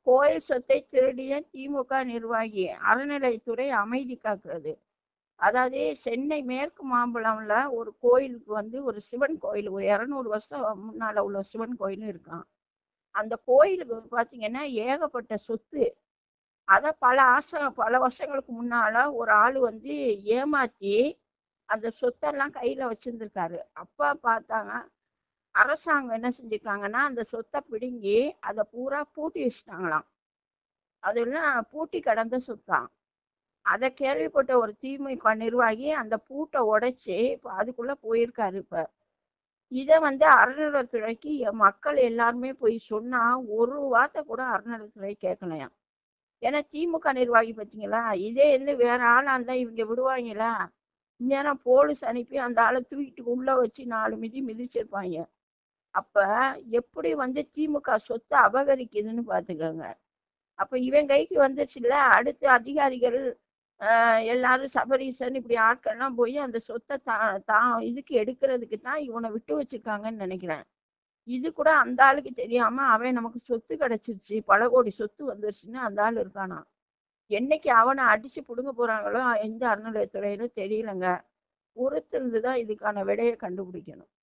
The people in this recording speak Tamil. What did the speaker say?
கோயில் சொத்தை திருடிய திமுக நிர்வாகி அறநிலைத்துறை அமைதி காக்கிறது அதாவது சென்னை மேற்கு மாம்பழம்ல ஒரு கோயிலுக்கு வந்து ஒரு சிவன் கோயில் ஒரு இரநூறு வருஷம் முன்னால உள்ள சிவன் கோயில் இருக்கான் அந்த கோயிலுக்கு பார்த்தீங்கன்னா ஏகப்பட்ட சொத்து அதை பல ஆசை பல வருஷங்களுக்கு முன்னால ஒரு ஆள் வந்து ஏமாத்தி அந்த சொத்தெல்லாம் கையில வச்சிருந்திருக்காரு அப்பா பார்த்தாங்க அரசாங்கம் என்ன செஞ்சிருக்காங்கன்னா அந்த சொத்தை பிடுங்கி அதை பூரா பூட்டி வச்சுட்டாங்களாம் அதெல்லாம் பூட்டி கடந்த சொத்தான் அதை கேள்விப்பட்ட ஒரு திமுக நிர்வாகி அந்த பூட்டை உடைச்சி இப்போ அதுக்குள்ள போயிருக்காரு இப்ப இதை வந்து அறநிலையத்துறைக்கு என் மக்கள் எல்லாருமே போய் சொன்னா ஒரு வார்த்தை கூட அறநிலையத்துறை கேட்கலையாம் ஏன்னா திமுக நிர்வாகி பார்த்தீங்களா இதே இருந்து வேற ஆளா இருந்தா இவங்க விடுவாங்களா இந்நேரம் போலீஸ் அனுப்பி அந்த ஆளை தூக்கிட்டு உள்ள வச்சு நாலு மிதி மிதிச்சிருப்பாங்க அப்ப எப்படி வந்து திமுக சொத்தை அபகரிக்குதுன்னு பாத்துக்கோங்க அப்ப இவன் கைக்கு வந்துச்சுல்ல அடுத்து அதிகாரிகள் ஆஹ் எல்லாரும் சபரீசன் இப்படி ஆட்கள்லாம் போய் அந்த சொத்தை தான் தான் இதுக்கு எடுக்கிறதுக்கு தான் இவனை விட்டு வச்சிருக்காங்கன்னு நினைக்கிறேன் இது கூட அந்த ஆளுக்கு தெரியாம அவன் நமக்கு சொத்து கிடைச்சிருச்சு பல கோடி சொத்து வந்துருச்சுன்னு அந்த ஆள் இருக்கானா என்னைக்கு அவனை அடிச்சு புடுங்க போறாங்களோ எந்த அறநிலையத்துறையில தெரியலங்க பொறுத்திருந்து தான் இதுக்கான விடையை கண்டுபிடிக்கணும்